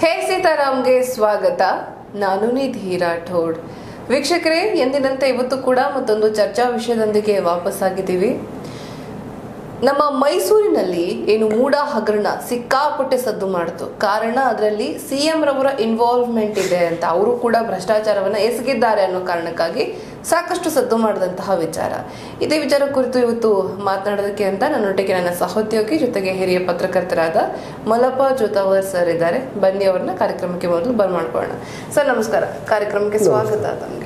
ಹೇ ಸೀತಾರಾಮ್ಗೆ ಸ್ವಾಗತ ನಾನು ನಿಧಿ ರಾಠೋಡ್ ವೀಕ್ಷಕರೇ ಎಂದಿನಂತೆ ಇವತ್ತು ಕೂಡ ಮತ್ತೊಂದು ಚರ್ಚಾ ವಿಷಯದೊಂದಿಗೆ ವಾಪಸ್ಸಾಗಿದ್ದೀವಿ ನಮ್ಮ ಮೈಸೂರಿನಲ್ಲಿ ಏನು ಮೂಡ ಹಗರಣ ಸಿಕ್ಕಾಪಟ್ಟೆ ಸದ್ದು ಮಾಡಿತು ಕಾರಣ ಅದರಲ್ಲಿ ಸಿ ಎಂ ರವರ ಇನ್ವಾಲ್ವ್ಮೆಂಟ್ ಇದೆ ಅಂತ ಅವರು ಕೂಡ ಭ್ರಷ್ಟಾಚಾರವನ್ನ ಎಸಗಿದ್ದಾರೆ ಅನ್ನೋ ಕಾರಣಕ್ಕಾಗಿ ಸಾಕಷ್ಟು ಸದ್ದು ಮಾಡಿದಂತಹ ವಿಚಾರ ಇದೇ ವಿಚಾರ ಕುರಿತು ಇವತ್ತು ಮಾತನಾಡೋದಕ್ಕೆ ಅಂತ ನನ್ನೊಟ್ಟಿಗೆ ನನ್ನ ಸಹೋದ್ಯೋಗಿ ಜೊತೆಗೆ ಹಿರಿಯ ಪತ್ರಕರ್ತರಾದ ಮಲಪ ಜೋತಾವರ್ ಸರ್ ಇದ್ದಾರೆ ಬನ್ನಿ ಅವ್ರನ್ನ ಕಾರ್ಯಕ್ರಮಕ್ಕೆ ಮೊದಲು ಬರ್ಮಾಡ್ಕೊಳ್ಳೋಣ ಸರ್ ನಮಸ್ಕಾರ ಕಾರ್ಯಕ್ರಮಕ್ಕೆ ಸ್ವಾಗತ ತಮಗೆ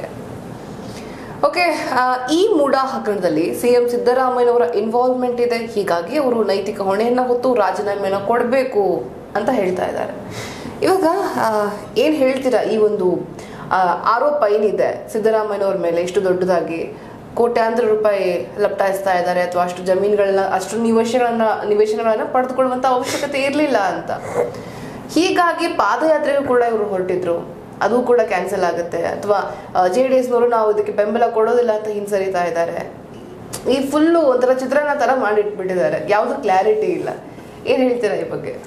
ಓಕೆ ಆ, ಈ ಮೂಡ ಹಗರಣದಲ್ಲಿ ಸಿಎಂ ಸಿದ್ದರಾಮಯ್ಯನವರ ಇನ್ವಾಲ್ವ್ಮೆಂಟ್ ಇದೆ ಹೀಗಾಗಿ ಅವರು ನೈತಿಕ ಹೊಣೆಯನ್ನ ಹೊತ್ತು ರಾಜೀನಾಮೆಯನ್ನು ಕೊಡಬೇಕು ಅಂತ ಹೇಳ್ತಾ ಇದ್ದಾರೆ ಇವಾಗ ಆ, ಏನ್ ಹೇಳ್ತೀರಾ ಈ ಒಂದು ಆ, ಆರೋಪ ಏನಿದೆ ಸಿದ್ದರಾಮಯ್ಯನವ್ರ ಮೇಲೆ ಇಷ್ಟು ದೊಡ್ಡದಾಗಿ ಕೋಟ್ಯಾಂತರ ರೂಪಾಯಿ ಲಪ್ಟಾಯಿಸ್ತಾ ಇದ್ದಾರೆ ಅಥವಾ ಅಷ್ಟು ಜಮೀನುಗಳನ್ನ ಅಷ್ಟು ನಿವೇಶನಗಳನ್ನ ನಿವೇಶನಗಳನ್ನ ಪಡೆದುಕೊಳ್ಳುವಂತ ಅವಶ್ಯಕತೆ ಇರಲಿಲ್ಲ ಅಂತ ಹೀಗಾಗಿ ಪಾದಯಾತ್ರೆಗೂ ಕೂಡ ಇವರು ಹೊರಟಿದ್ರು ಅದು ಕೂಡ ಕ್ಯಾನ್ಸಲ್ ಆಗುತ್ತೆ ಅಥವಾ ಜೆ ಡಿ ಎಸ್ನವರು ನಾವು ಇದಕ್ಕೆ ಬೆಂಬಲ ಕೊಡೋದಿಲ್ಲ ಅಂತ ಹಿಂಸರಿತಾ ಇದ್ದಾರೆ ಈ ಫುಲ್ಲು ಒಂಥರ ಚಿತ್ರಣ ತರ ಮಾಡಿಟ್ಬಿಟ್ಟಿದ್ದಾರೆ ಯಾವುದು ಕ್ಲಾರಿಟಿ ಇಲ್ಲ ಏನ್ ಹೇಳ್ತೀರಾ ಈ ಬಗ್ಗೆ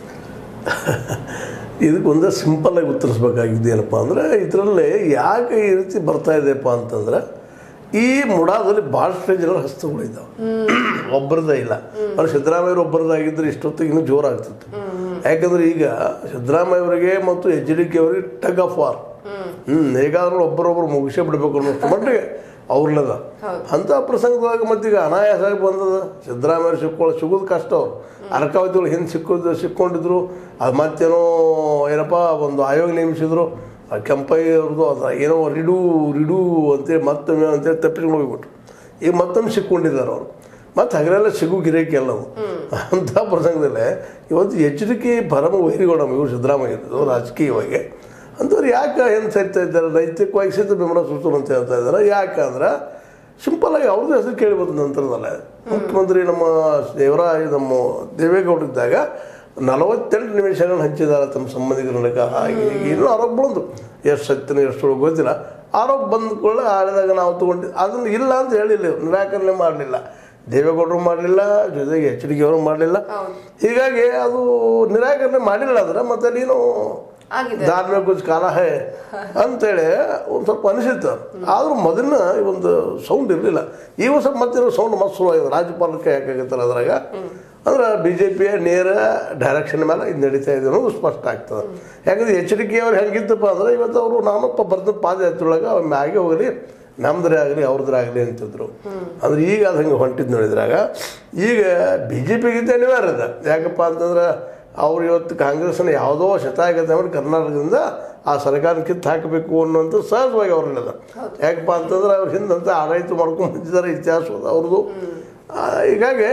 ಇದಕ್ಕೆ ಒಂದೇ ಸಿಂಪಲ್ಲಾಗಿ ಉತ್ತರಿಸ್ಬೇಕಾಗಿದ್ದು ಏನಪ್ಪ ಅಂದರೆ ಇದರಲ್ಲಿ ಯಾಕೆ ಈ ರೀತಿ ಬರ್ತಾ ಇದೆಯಪ್ಪ ಅಂತಂದ್ರೆ ಈ ಮುಡಾದಲ್ಲಿ ಭಾಳಷ್ಟು ಜನರ ಹಸ್ತಗಳಿದ್ದಾವೆ ಒಬ್ಬರದೇ ಇಲ್ಲ ಅವ್ರು ಸಿದ್ದರಾಮಯ್ಯವ್ರು ಒಬ್ಬರದಾಗಿದ್ದರೆ ಇಷ್ಟೊತ್ತಿಗೆ ಇನ್ನೂ ಜೋರಾಗ್ತಿತ್ತು ಯಾಕಂದ್ರೆ ಈಗ ಸಿದ್ದರಾಮಯ್ಯ ಅವರಿಗೆ ಮತ್ತು ಎಚ್ ಡಿ ಕೆ ಅವರಿಗೆ ಟಗ್ ಆಫ್ ವಾರ್ ಹ್ಮ್ ಹೇಗಾದ್ರೂ ಒಬ್ಬರೊಬ್ಬರು ಮುಗಿಸೇ ಬಿಡ್ಬೇಕು ಅನ್ನೋಷ್ಟು ಮಟ್ಟಿಗೆ ಅವ್ರಲ್ಲದ ಅಂತ ಪ್ರಸಂಗದೊಳಗೆ ಮತ್ತೀಗ ಅನಾಯಾಸವಾಗಿ ಬಂದದ ಸಿದ್ದರಾಮಯ್ಯ ಸಿಕ್ಕೊಳ್ಳೋ ಸಿಗೋದು ಕಷ್ಟ ಅವ್ರು ಅರ್ಕಾವತಿಗಳು ಹಿಂದೆ ಸಿಕ್ಕೋದು ಸಿಕ್ಕೊಂಡಿದ್ರು ಅದು ಮತ್ತೇನೋ ಏನಪ್ಪ ಒಂದು ಆಯೋಗ ನೇಮಿಸಿದ್ರು ಆ ಕೆಂಪಯ್ಯ ಅವ್ರದ್ದು ಅದು ಏನೋ ರಿಡು ರಿಡು ಅಂತೇಳಿ ಮತ್ತೊಮ್ಮೆ ಅಂತೇಳಿ ತಪ್ಪಿಸ್ಕೊಂಡು ಹೋಗ್ಬಿಟ್ರು ಈಗ ಮತ್ತೊಮ್ಮೆ ಸಿಕ್ಕೊಂಡಿದ್ದಾರೆ ಅವರು ಮತ್ತು ಹಗಲೆಲ್ಲ ಸಿಗು ಗಿರೇಕಿ ಎಲ್ಲವು ಅಂಥ ಪ್ರಸಂಗದಲ್ಲೇ ಇವತ್ತು ಎಚ್ಚರಿಕೆ ಪರಮ ವೈರಿಗಳು ನಮ್ಮ ಇವರು ಸಿದ್ದರಾಮಯ್ಯ ಇರೋದು ರಾಜಕೀಯವಾಗಿ ಅಂಥವ್ರು ಯಾಕೆ ಏನು ಸರಿತಾ ಇದ್ದಾರೆ ನೈತಿಕವಾಗಿ ಸಹಿತ ಬೆಂಬಲ ಸೂಚನೆ ಅಂತ ಹೇಳ್ತಾ ಇದ್ದಾರೆ ಯಾಕಂದ್ರೆ ಸಿಂಪಲ್ಲಾಗಿ ಅವ್ರದ್ದು ಹೆಸರು ಕೇಳಿ ಬಂದ ನಂತರದಲ್ಲ ಮುಖ್ಯಮಂತ್ರಿ ನಮ್ಮ ದೇವರಾಯ ನಮ್ಮ ದೇವೇಗೌಡರಿದ್ದಾಗ ನಲವತ್ತೆಂಟು ನಿಮಿಷಗಳನ್ನ ಹಂಚಿದ್ದಾರೆ ತಮ್ಮ ಸಂಬಂಧಿಕರ ಮೂಲಕ ಹಾಗೆ ಹೀಗೆ ಇನ್ನೂ ಆರೋಪ ಬಂದು ಎಷ್ಟು ಸತ್ಯನ ಎಷ್ಟು ಸುಳ್ಳು ಗೊತ್ತಿಲ್ಲ ಆರೋಪ ಬಂದ ಕೂಡ ಆಳಿದಾಗ ನಾವು ತೊಗೊಂಡು ಅದನ್ನು ಇಲ್ಲ ಅಂತ ಹೇಳಿಲ್ಲ ಇವ್ರು. ನಿರಾಕರಣೆ ಮಾಡಲಿಲ್ಲ ದೇವೇಗೌಡರು ಮಾಡಲಿಲ್ಲ ಜೊತೆಗೆ ಎಚ್ ಡಿ ಅವರು ಮಾಡಲಿಲ್ಲ ಹೀಗಾಗಿ ಅದು ನಿರಾಕರಣೆ ಮಾಡಿಲ್ಲ ಅಂದ್ರೆ ಮತ್ತೆ ನೀನು ಆಗಿದೆ ಧಾರ್ಮಿಕ ಕುछ ಕಾಲ ಹೇ ಅಂತೇಳಿ ಒಂದು ಸ್ವಲ್ಪ ಅನಿಸಿತ್ತು ಆದ್ರೂ ಮೊದಲಿನ ಈ ಒಂದು ಸೌಂಡ್ ಇರಲಿಲ್ಲ ಈಗ ಸ್ವಲ್ಪ ಮತ್ತೆ ಸೌಂಡ್ ಮಸ್ತ್ ಶುರುವಾಗಿದೆ ರಾಜ್ಯಪಾಲಕ್ಕೆ ಯಾಕಾಗತ್ತಲ್ಲ ಅದ್ರಾಗ ಅಂದ್ರೆ ಬಿ ಜೆ ಪಿಯ ನೇರ ಡೈರೆಕ್ಷನ್ ಮೇಲೆ ಇದು ನಡೀತಾ ಇದೆ ಅನ್ನೋದು ಸ್ಪಷ್ಟ ಆಗ್ತದೆ ಯಾಕಂದ್ರೆ ಎಚ್ಚರಿಕೆ ಅವ್ರು ಹೆಂಗಿತ್ತಪ್ಪ ಅಂದ್ರೆ ಇವತ್ತು ಅವರು ನಾನಪ್ಪ ಬರ್ದ ಪಾದಯಾತ್ರೆಯೊಳಗೆ ಅವ್ರ ಮ್ಯಾಗೆ ಹೋಗಲಿ ನಮ್ದ್ರೆ ಆಗಲಿ ಅವ್ರದ್ರ ಆಗಲಿ ಅಂತಿದ್ರು ಅಂದ್ರೆ ಈಗ ಅದು ಹಂಗೆ ಹೊಂಟಿದ್ದು ನೋಡಿದ್ರಾಗ ಈಗ ಬಿ ಜೆ ಪಿಗಿಂತ ಅನಿವಾರ್ಯ ಅದ ಯಾಕಪ್ಪ ಅಂತಂದ್ರೆ ಅವ್ರು ಇವತ್ತು ಕಾಂಗ್ರೆಸ್ನ ಯಾವುದೋ ಶತಾಗತ ಮಾಡಿ ಕರ್ನಾಟಕದಿಂದ ಆ ಸರ್ಕಾರ ಕಿತ್ತು ಹಾಕಬೇಕು ಅನ್ನೋಂಥ ಸಹಜವಾಗಿ ಅವ್ರನ್ನದ ಯಾಕಪ್ಪ ಅಂತಂದ್ರೆ ಅವ್ರ ಹಿಂದಂತ ಆಡಳಿತ ಮಾಡ್ಕೊಂಡು ಬಂದಿದ್ದಾರೆ ಇತಿಹಾಸ ಅದ ಅವ್ರದ್ದು ಆ, ಹೀಗಾಗಿ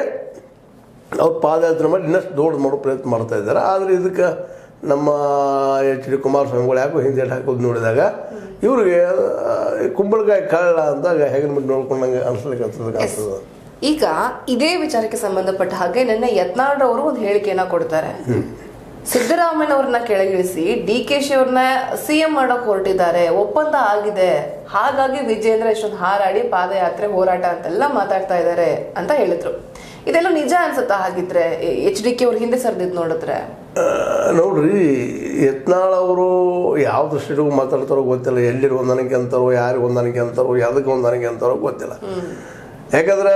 ಅವ್ರು ಪಾದಯಾತ್ರೆ ಮಾಡಿ ಇನ್ನಷ್ಟು ದೊಡ್ಡ ಮಾಡೋ ಪ್ರಯತ್ನ ಮಾಡ್ತಾ ಇದ್ದಾರೆ ಆದರೆ ಇದಕ್ಕೆ ನಮ್ಮ ಎಚ್ ಡಿ ಕುಮಾರಸ್ವಾಮಿಗಳು ಯಾಕೋ ಹಿಂದೆ ಹಾಕೋದು ನೋಡಿದಾಗ ಇವ್ರಿಗೆ ಆ, ಕುಂಬಳಕಾಯಿ ಕಳ್ಳ ಅಂದಾಗ ಹೆಗನ್ ಬಿಟ್ಟು ನೋಡ್ಕೊಂಡಂಗೆ ಅನ್ಸ್ಲಿಕ್ಕೆ ಕಾಣ್ತದೆ ಈಗ ಇದೇ ವಿಚಾರಕ್ಕೆ ಸಂಬಂಧಪಟ್ಟ ಹಾಗೆ ನಿನ್ನೆ ಯತ್ನಾಳ್ ಒಂದು ಹೇಳಿಕೆಯನ್ನ ಕೊಡ್ತಾರೆ ಸಿದ್ದರಾಮಯ್ಯನವ್ರನ್ನ ಕೆಳಗಿಳಿಸಿ ಡಿ ಕೆ ಶಿ ಅವ್ರನ್ನ ಸಿಎಂ ಮಾಡಕ್ ಹೊರಟಿದ್ದಾರೆ ಒಪ್ಪಂದ ಆಗಿದೆ ಹಾಗಾಗಿ ವಿಜೇಂದ್ರ ಇಷ್ಟೊಂದು ಹಾರಾಡಿ ಪಾದಯಾತ್ರೆ ಹೋರಾಟ ಅಂತೆಲ್ಲ ಮಾತಾಡ್ತಾ ಇದ್ದಾರೆ ಅಂತ ಹೇಳಿದ್ರು ಇದೆಲ್ಲ ನಿಜ ಅನ್ಸುತ್ತಾ ಹಾಗಿದ್ರೆ ಎಚ್ ಡಿ ಕೆ ಅವ್ರ ಹಿಂದೆ ಸರ್ದಿದ್ ನೋಡಿದ್ರೆ ಆ, ನೋಡ್ರಿ ಯತ್ನಾಳ್ ಅವರು ಯಾವ ದೃಷ್ಟಿಗೂ ಮಾತಾಡ್ತಾರೋ ಗೊತ್ತಿಲ್ಲ ಎಲ್ಲಿ ಹೊಂದಾಣಿಕೆ ಅಂತಾರೋ ಯಾರಿಗೆ ಹೊಂದಾಣಿಕೆ ಅಂತಾರೋ ಯಾವುದಕ್ಕೆ ಹೊಂದಾಣಿಕೆ ಅಂತಾರೋ ಗೊತ್ತಿಲ್ಲ ಯಾಕಂದ್ರೆ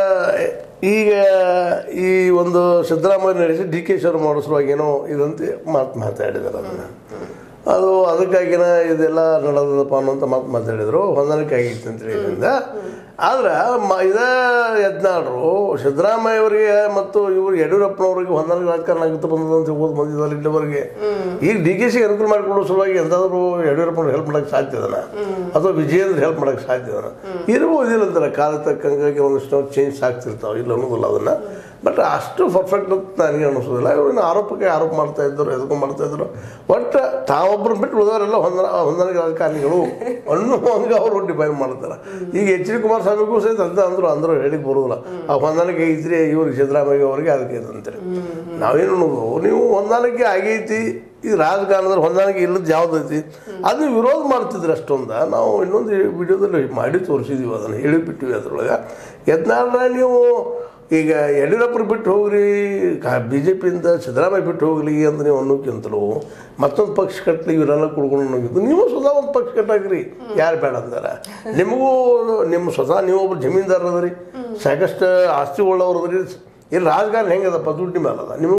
ಈಗ ಈ ಒಂದು ಸಿದ್ದರಾಮಯ್ಯ ನಡೆಸಿ ಡಿ ಕೆ ಶರ್ಮ ಮಾಡೋ ಸಲುವಾಗಿ ಏನೋ ಇದಂತೆ ಮಾತು ಮಾತಾಡಿದ್ದಾರೆ ಅದನ್ನು ಅದು ಅದಕ್ಕಾಗಿನ ಇದೆಲ್ಲ ನಡೆದದಪ್ಪ ಅನ್ನೋಂಥ ಮಾತು ಮಾತಾಡಿದರು ಹೊಂದಾಣಿಕೆ ಆಗಿತ್ತು ಅಂತ ಹೇಳಿದ್ರಿಂದ ಆದ್ರೆ ಮ ಇದೇ ಯತ್ನಾಳರು ಸಿದ್ದರಾಮಯ್ಯ ಅವರಿಗೆ ಮತ್ತು ಇವರು ಯಡಿಯೂರಪ್ಪನವರಿಗೆ ಹೊಂದಾಣಿಕೆ ರಾಜಕಾರಣ ಆಗುತ್ತೆ ಬಂದದ ಅಂತ ಓದ್ ಬಂದಿದ್ದಾರೆ ಇಲ್ಲಿವರೆಗೆ ಈಗ ಡಿ ಕೆ ಸಿ ಅನುಕೂಲ ಮಾಡಿಕೊಡೋ ಸಲುವಾಗಿ ಎಂದಾದರೂ ಯಡಿಯೂರಪ್ಪನವ್ರು ಹೆಲ್ಪ್ ಮಾಡೋಕ್ಕೆ ಸಾಧ್ಯ ಇದನ ಅಥವಾ ವಿಜಯೇಂದ್ರ ಹೆಲ್ಪ್ ಮಾಡೋಕ್ಕೆ ಸಾಧ್ಯ ಇದನ ಇರ್ಬೋದು ಅಂತಾರೆ ಕಾಲ ತಕ್ಕಂಗೆ ಒಂದಿಷ್ಟು ಚೇಂಜ್ ಆಗ್ತಿರ್ತಾವೆ ಇಲ್ಲ ಅನ್ನೋದಿಲ್ಲ ಅದನ್ನು ಬಟ್ ಅಷ್ಟು ಪರ್ಫೆಕ್ಟ್ ಅಂತ ನನಗೆ ಅನಿಸೋದಿಲ್ಲ ಇವ್ರನ್ನ ಆರೋಪಕ್ಕೆ ಆರೋಪ ಮಾಡ್ತಾ ಇದ್ದರು ಎದಕ್ಕೂ ಮಾಡ್ತಾ ಇದ್ರು ಒಟ್ಟು ತಾವೊಬ್ಬರು ಬಿಟ್ಟು ಉಳಿದವರೆಲ್ಲ ಹೊಂದನ ಹೊಂದಾಣಿಕೆ ರಾಜಕಾರಣಿಗಳು ಅನ್ನೋ ಹಂಗೆ ಅವರು ಡಿಫೈನ್ ಮಾಡ್ತಾರೆ ಈಗ ಎಚ್ ಡಿ ಕುಮಾರಸ್ವಾಮಿಗೂ ಸಹಿತ ಅಂತ ಅಂದರು ಅಂದರು ಹೇಳಿಕ್ ಬರೋದಿಲ್ಲ ಆ ಹೊಂದಾಣಿಕೆ ಐತ್ರಿ ಇವ್ರಿಗೆ ಸಿದ್ದರಾಮಯ್ಯ ಅವರಿಗೆ ಅದಕ್ಕೆ ಇದು ಅಂತೇಳಿ ನಾವೇನು ಅನ್ನೋದು ನೀವು ಹೊಂದಾಣಿಕೆ ಆಗೈತಿ ಈ ರಾಜಕಾರಣದಲ್ಲಿ ಹೊಂದಾಣಿಕೆ ಇಲ್ಲದ ಯಾವ್ದೈತಿ ಅದನ್ನ ವಿರೋಧ ಮಾಡ್ತಿದ್ರು ಅಷ್ಟೊಂದ ನಾವು ಇನ್ನೊಂದು ವಿಡಿಯೋದಲ್ಲಿ ಮಾಡಿ ತೋರಿಸಿದೀವಿ ಅದನ್ನು ಹೇಳಿಬಿಟ್ಟಿವಿ ಅದ್ರೊಳಗೆ ಯತ್ನಾಳ್ರ ನೀವು ಈಗ ಯಡಿಯೂರಪ್ಪರು ಬಿಟ್ಟು ಹೋಗ್ರಿ ಬಿ ಜೆ ಪಿಯಿಂದ ಸಿದ್ದರಾಮಯ್ಯ ಬಿಟ್ಟು ಹೋಗ್ಲಿ ಅಂತ ನೀವು ಅನ್ನೋಕ್ಕಿಂತಲೂ ಮತ್ತೊಂದು ಪಕ್ಷ ಕಟ್ಟಲಿ ಇವರೆಲ್ಲ ಕುಡ್ಕೊಂಡು ಅನ್ನೋಕ್ಕಿಂತ ನೀವು ಸ್ವತಃ ಒಂದು ಪಕ್ಷ ಕಟ್ಟಾಕ್ರಿ ಯಾರು ಬೇಡ ಅಂದಾರ ನಿಮಗೂ ನಿಮ್ಮ ಸ್ವತಃ ನೀವು ಒಬ್ರು ಜಮೀನ್ದಾರ ಅದರಿ ಸಾಕಷ್ಟು ಆಸ್ತಿ ಉಳ್ಳವ್ರು ಅದ್ರಿ ಇಲ್ಲಿ ರಾಜಕಾರಣ ಹೆಂಗದಪ್ಪ ದುಡ್ಡು ಮೇಲೆ ಅದ ನಿಮಗೂ